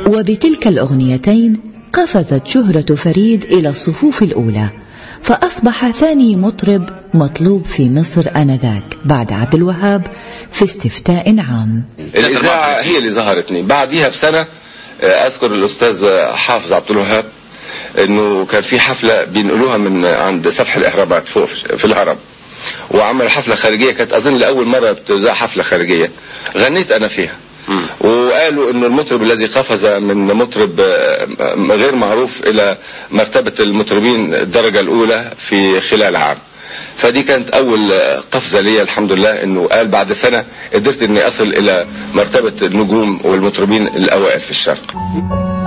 وبتلك الأغنيتين قفزت شهرة فريد إلى الصفوف الأولى فأصبح ثاني مطرب مطلوب في مصر آنذاك بعد عبد الوهاب في استفتاء عام الإذاعة هي اللي ظهرتني بعديها بسنة آه، أذكر الأستاذ حافظ عبد الوهاب إنه كان في حفلة بينقلوها من عند سفح الإهرامات فوق في الهرم وعمل حفلة خارجية كانت أظن لأول مرة بتذاع حفلة خارجية غنيت أنا فيها وقالوا انه المطرب الذي قفز من مطرب آه، غير معروف الى مرتبة المطربين الدرجة الاولى في خلال عام فدي كانت اول قفزة لي الحمد لله انه قال بعد سنة قدرت اني اصل الى مرتبة النجوم والمطربين الاوائل في الشرق